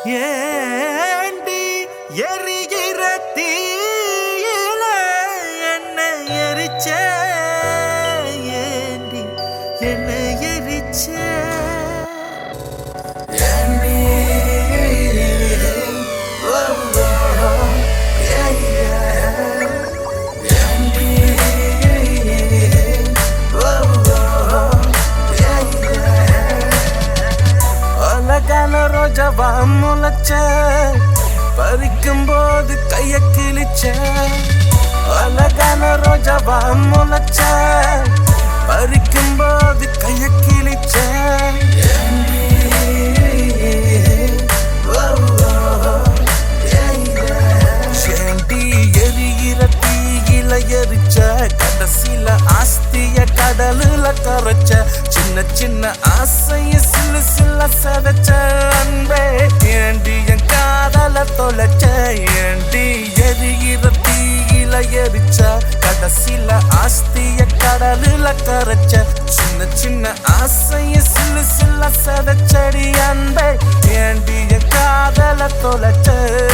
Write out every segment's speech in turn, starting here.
ஏண்டி எரிகிற தீயில என்ன எரிச்ச ஏண்டி என்ன எரிச்ச அழகான ரோஜாவா முளைச்ச பறிக்கும் போது கைய கிழிச்ச அழகான ரோஜாவா முளைச்ச பறிக்கும் போது கைய கிழிச்ச ஏண்டி எரிகிற தீயில எரிச்ச கடைசியில ஆஸ்திய கடலுல கரைச்ச சின்ன சின்ன ஆசைய சில்லு சில்ல சதைச்ச அன்பே ஏண்டி என் காதல தொலைச்ச ஏண்டி எரிகிற தீயில எரிச்ச கடைசியில ஆஸ்திய கடலுல கரைச்ச சின்ன சின்ன ஆசைய சில்லு சில்ல சதைச்சடி அன்பே ஏண்டி என் காதல தொலைச்ச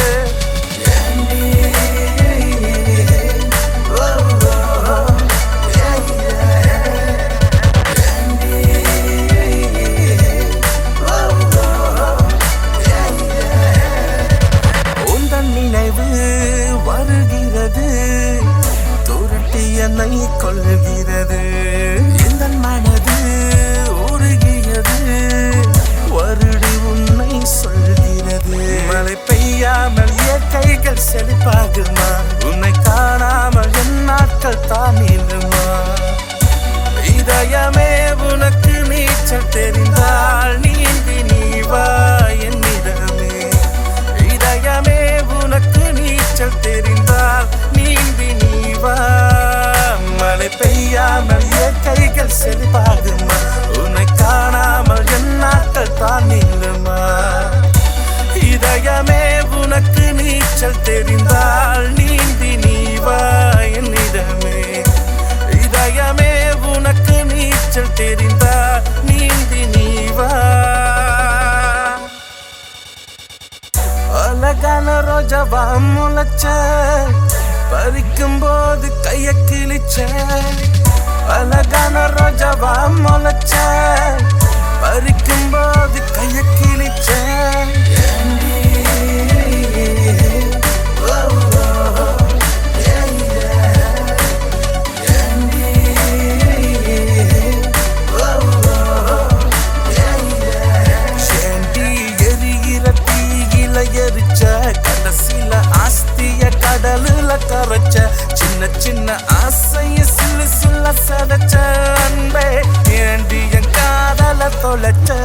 உந்தன் நினைவு வருகிறது துரட்டி என்னை கொள்ளுகிறது இந்த மனது உருகியது வருடி உன்னை சொல்கிறது மழை பெய்யாமல் இயற்கைகள் செழிப்பாகுமா உன்னை காணாமல் என் நாட்கள் தான் நீளுமா இதயமே உனக்கு நீச்சல் தெரிந்தால் நீந்தி நீ வா என்னிடமே இதயமே உனக்கு நீச்சல் தெரிந்தால் நீந்தி நீ வா மழை பெய்யாமல் இயற்கைகள் செழிப்பாகுமா உன்னை காணாமல் என் நாட்கள் தான் நீளுமா இதயமே உனக்கு நீச்சல் தெரிந்தால் நீந்தி நீ வா என்னிடமே இதயமே உனக்கு நீச்சல் தெரிந்தால் நீந்தி நீ வா அழகான ரோஜாவா முளைச்ச பறிக்கும் போது கைய கிழிச்ச அழகான ரோஜாவா முளைச்ச பறிக்கும் போது கைய கிழிச்ச ஏண்டி எரிகிற தீயில எரிச்ச கடைசியில ஆஸ்திய கடலுல கரைச்ச சின்ன சின்ன ஆசைய சில்லு சில்ல சதைச்ச அன்பே ஏண்டி என் காதல தொலைச்ச